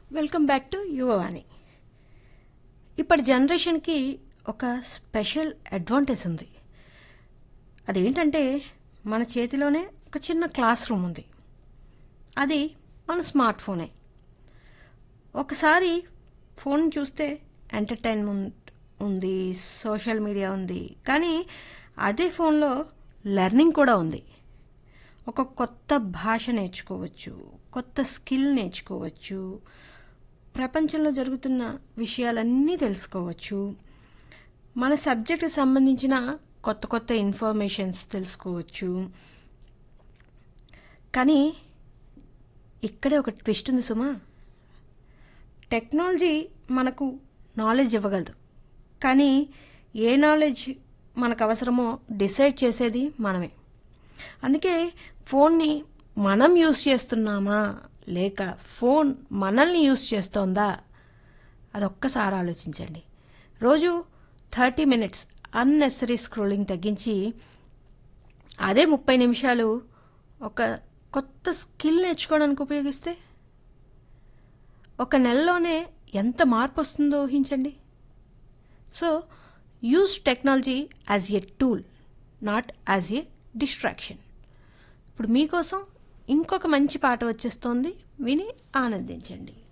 welcome back to Yuvavani ఇప్పటి జనరేషన్కి ఒక స్పెషల్ అడ్వాంటేజ్ ఉంది అదేంటంటే మన చేతిలోనే ఒక చిన్న క్లాస్ రూమ్ ఉంది అది మన స్మార్ట్ ఫోనే ఒకసారి ఫోన్ చూస్తే ఎంటర్టైన్మెంట్ ఉంది సోషల్ మీడియా ఉంది కానీ అదే ఫోన్లో లెర్నింగ్ కూడా ఉంది ఒక కొత్త భాష నేర్చుకోవచ్చు కొత్త స్కిల్ నేర్చుకోవచ్చు ప్రపంచంలో జరుగుతున్న విషయాలన్నీ తెలుసుకోవచ్చు మన సబ్జెక్ట్కి సంబంధించిన కొత్త కొత్త ఇన్ఫర్మేషన్స్ తెలుసుకోవచ్చు కానీ ఇక్కడే ఒక ట్విస్ట్ ఉంది సుమా టెక్నాలజీ మనకు నాలెడ్జ్ ఇవ్వగలదు కానీ ఏ నాలెడ్జ్ మనకు అవసరమో డిసైడ్ చేసేది మనమే అందుకే ఫోన్ని మనం యూస్ చేస్తున్నామా లేక ఫోన్ మనల్ని యూస్ చేస్తోందా అదొక్కసారి ఆలోచించండి రోజు థర్టీ మినిట్స్ అన్నెసరీ స్క్రోలింగ్ తగ్గించి అదే ముప్పై నిమిషాలు ఒక కొత్త స్కిల్ నేర్చుకోవడానికి ఉపయోగిస్తే ఒక నెలలోనే ఎంత మార్పు వస్తుందో ఊహించండి so use technology as a tool not as a distraction ఇప్పుడు మీకోసం ఇంకొక మంచి పాట వచ్చేస్తోంది విని ఆనందించండి